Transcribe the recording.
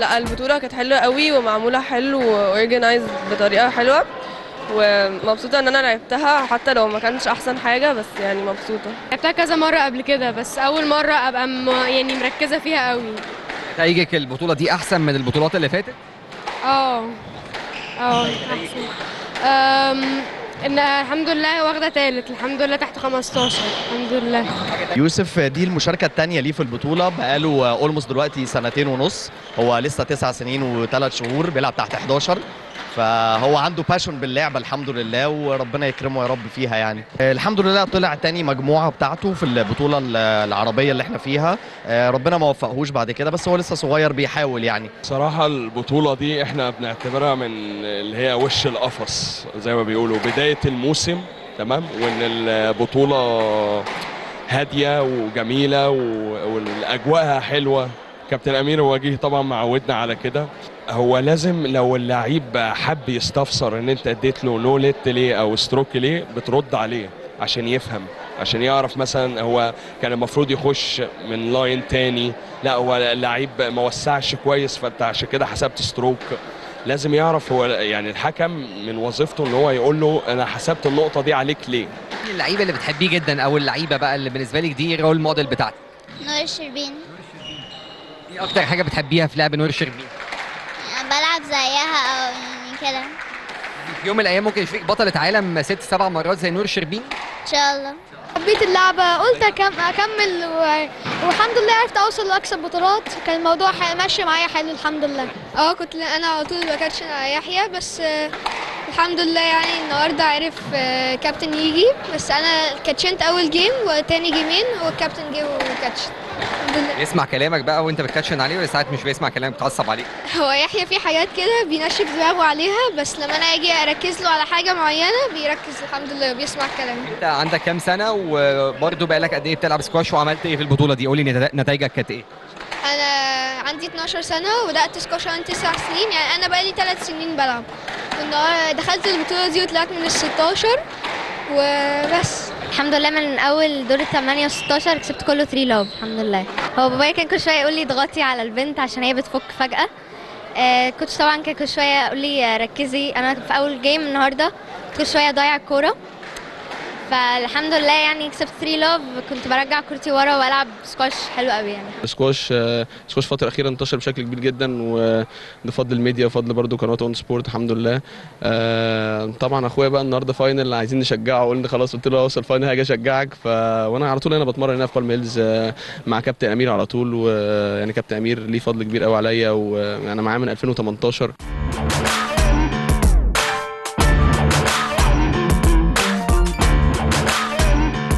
لا البطولة كانت حلوة قوي ومعمولة حلو واورجنايز بطريقة حلوة ومبسوطة ان انا لعبتها حتى لو ما كانش احسن حاجة بس يعني مبسوطة لعبتها كذا مرة قبل كده بس أول مرة أبقى م... يعني مركزة فيها قوي نتائجك البطوله دي احسن من البطولات اللي فاتت اه اه أحسن أم... إن الحمد لله واخدة تالت الحمد لله تحت 15 الحمد لله يوسف دي المشاركة الثانية ليه في البطولة بقاله اولموست دلوقتي سنتين ونص هو لسه تسع سنين وثلاث شهور بيلعب تحت 11 فهو عنده باشون باللعبة الحمد لله وربنا يكرمه يا رب فيها يعني الحمد لله طلع تاني مجموعة بتاعته في البطولة العربية اللي احنا فيها ربنا ما وفقهوش بعد كده بس هو لسه صغير بيحاول يعني صراحة البطولة دي احنا بنعتبرها من اللي هي وش القفص زي ما بيقولوا بداية الموسم تمام وان البطولة هادية وجميلة و- والاجواءها حلوة كابتن امير وجيه طبعا معودنا على كده هو لازم لو اللعيب حب يستفسر ان انت اديت له نو ليت ليه او ستروك ليه بترد عليه عشان يفهم عشان يعرف مثلا هو كان المفروض يخش من لاين تاني لا هو اللعيب ما وسعش كويس فانت عشان كده حسبت ستروك لازم يعرف هو يعني الحكم من وظيفته ان هو يقول له انا حسبت النقطه دي عليك ليه مين اللعيبه اللي بتحبيه جدا او اللعيبه بقى اللي بالنسبه لك دي رول موديل بتاعتك نور الشربين ايه اكتر حاجه بتحبيها في لعب نور الشربين بلعب زيها او يعني كده في يوم من الايام ممكن يشوفك بطله عالم ست سبع مرات زي نور الشربين ان شاء الله حبيت اللعبة قلت أكم- أكمل و... والحمد لله عرفت أوصل وأكسب بطولات كان الموضوع ح- ماشي معايا حلو الحمد لله اه كنت انا على طول بكاتشن على يحيى بس آه، الحمد لله يعني النهارده عرف آه، كابتن يجي بس انا كاتشنت اول جيم وتاني جيمين هو الكابتن جه وكاتشن الحمد لله بيسمع كلامك بقى وانت بتكاتشن عليه ولا ساعات مش بيسمع كلامك بتعصب عليه هو يحيى في حاجات كده بينشف دماغه عليها بس لما انا اجي اركز له على حاجه معينه بيركز الحمد لله بيسمع كلامي انت عندك كام سنه وبرضه بقالك قد ايه بتلعب سكواش وعملت ايه في البطوله دي قولي نت- نتائجك كانت ايه انا عندي 12 سنه وبدات سكواش وانا 9 سنين يعني انا بقالي 3 سنين بلعب والنهار- دخلت البطوله دي وطلعت من ال 16 وبس الحمد لله من اول دور الثمانية و16 كسبت كله 3 لوف الحمد لله هو بابايا كان كل شويه يقول لي اضغطي على البنت عشان هي بتفك فجاه آه كنت طبعا كان كل شويه يقول لي آه، ركزي انا في اول جيم النهارده كل شويه اضيع الكوره فالحمد لله يعني كسبت 3 لوف كنت برجع كورتي ورا والعب سكواش حلو قوي يعني سكواش آه، سكواش الفترة الأخيرة انتشر بشكل كبير جدا وبفضل الميديا وفضل برضو قنوات اون سبورت الحمد لله آه، طبعا اخويا بقى النهارده فاينل عايزين نشجعه قلنا خلاص قلت له اوصل فاينل هاجي اشجعك ف وانا على طول انا بتمرن هنا في بالم هيلز آه، مع كابتن امير على طول ويعني كابتن امير ليه فضل كبير قوي عليا وانا معاه من 2018